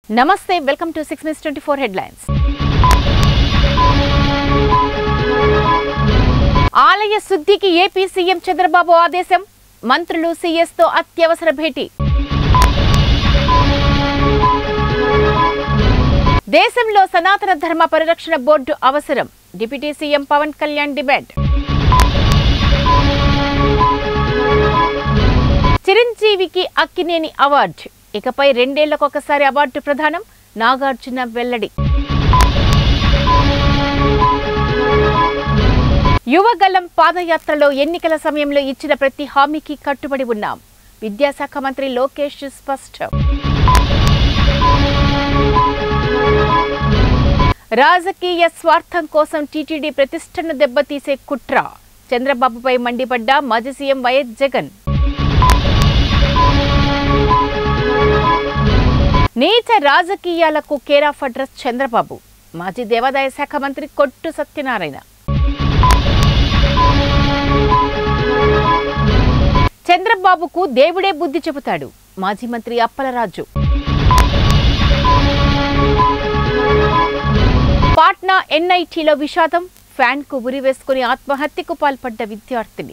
నమస్తే welcome to six minutes twenty four headlines ఆలయ శుద్ధికి ఏపీ సీఎం చంద్రబాబు ఆదేశం మంత్రులు సీఎస్ తో అత్యవసర భేటీ దేశంలో సనాతన ధర్మ పరిరక్షణ బోర్డు అవసరం deputy CM Pawan Kalyan debate చిరంజీవికి అక్కినేని అవార్డు ఇకపై రెండేళ్లకొకసారి అవార్డు ప్రదానం నాగార్జున వెల్లడి యువగలం పాదయాత్రలో ఎన్నికల సమయంలో ఇచ్చిన ప్రతి హామీకి కట్టుబడి ఉన్నాం విద్యాశాఖ మంత్రి లోకేష్ స్పష్టం రాజకీయ స్వార్థం కోసం టీటీడీ ప్రతిష్టను దెబ్బతీసే కుట్ర చంద్రబాబుపై మండిపడ్డ మాజీ సీఎం వైఎస్ జగన్ నీచ రాజకీయాలకు కేరాఫ్ అడ్రస్ చంద్రబాబు మాజీ దేవాదాయ శాఖ మంత్రి కొట్టు సత్యనారాయణ చంద్రబాబుకు దేవుడే బుద్ధి చెబుతాడు మాజీ మంత్రి అప్పలరాజు పాట్నా ఎన్ఐటీలో విషాదం ఫ్యాన్ కు ఉరి వేసుకుని ఆత్మహత్యకు పాల్పడ్డ విద్యార్థిని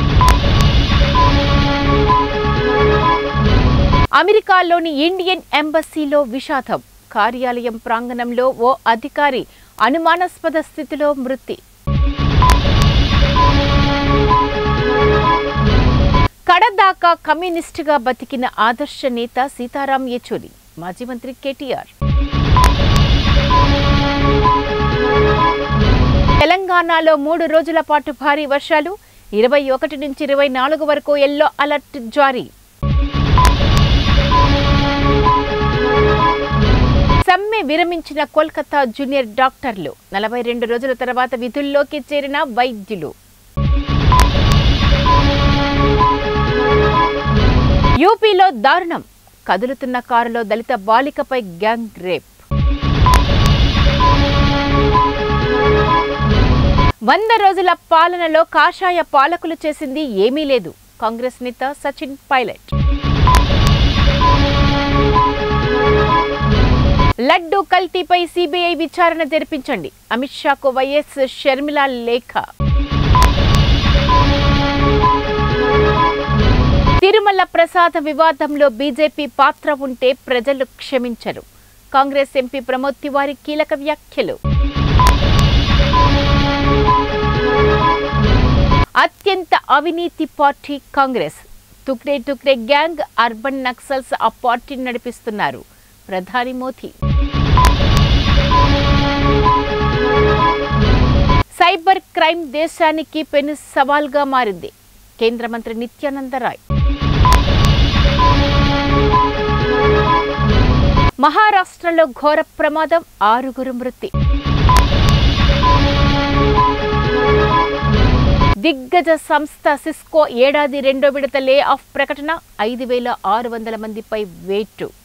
అమెరికాలోని ఇండియన్ ఎంబసీలో విషాదం కార్యాలయం ప్రాంగణంలో ఓ అధికారి అనుమానాస్పద స్థితిలో మృతి కడదాకా కమ్యూనిస్టుగా బతికిన ఆదర్శ నేత సీతారాం యేచూరి మాజీ మంత్రి కేటీఆర్ తెలంగాణలో మూడు రోజుల పాటు భారీ వర్షాలు ఇరవై ఒకటి నుంచి ఇరవై నాలుగు వరకు ఎల్లో అలర్ట్ జారీ సమ్మె విరమించిన కోల్కతా జూనియర్ డాక్టర్లు నలభై రెండు రోజుల తర్వాత విధుల్లోకి చేరిన వైద్యులు యూపీలో దారుణం కదులుతున్న కారులో దళిత బాలికపై గ్యాంగ్ రేప్ వంద రోజుల పాలనలో కాషాయ పాలకులు చేసింది ఏమీ లేదు కాంగ్రెస్ నేత సచిన్ పైలట్ లడ్డు కల్తీపై సిబిఐ విచారణ జరిపించండి అమిత్ షాకు వైఎస్ షర్మిల లేఖ తిరుమల ప్రసాద వివాదంలో బీజేపీ పాత్ర ఉంటే ప్రజలు క్షమించరు కాంగ్రెస్ ఎంపీ ప్రమోద్ తివారీ కీలక వ్యాఖ్యలు అత్యంత అవినీతి party Congress tukde tukde gang urban Naxals ఆ పార్టీని నడిపిస్తున్నారు ప్రధాని మోదీ సైబర్ క్రైమ్ దేశానికి పెను సవాల్గా మారింది కేంద్ర మంత్రి నిత్యానంద రాయ్ మహారాష్ట్రలో ఘోర ప్రమాదం ఆరుగురు మృతి దిగ్గజ సంస్థ సిస్కో ఏడాది రెండో విడత లే ఆఫ్ ప్రకటన ఐదు వేల ఆరు వందల మందిపై వేటు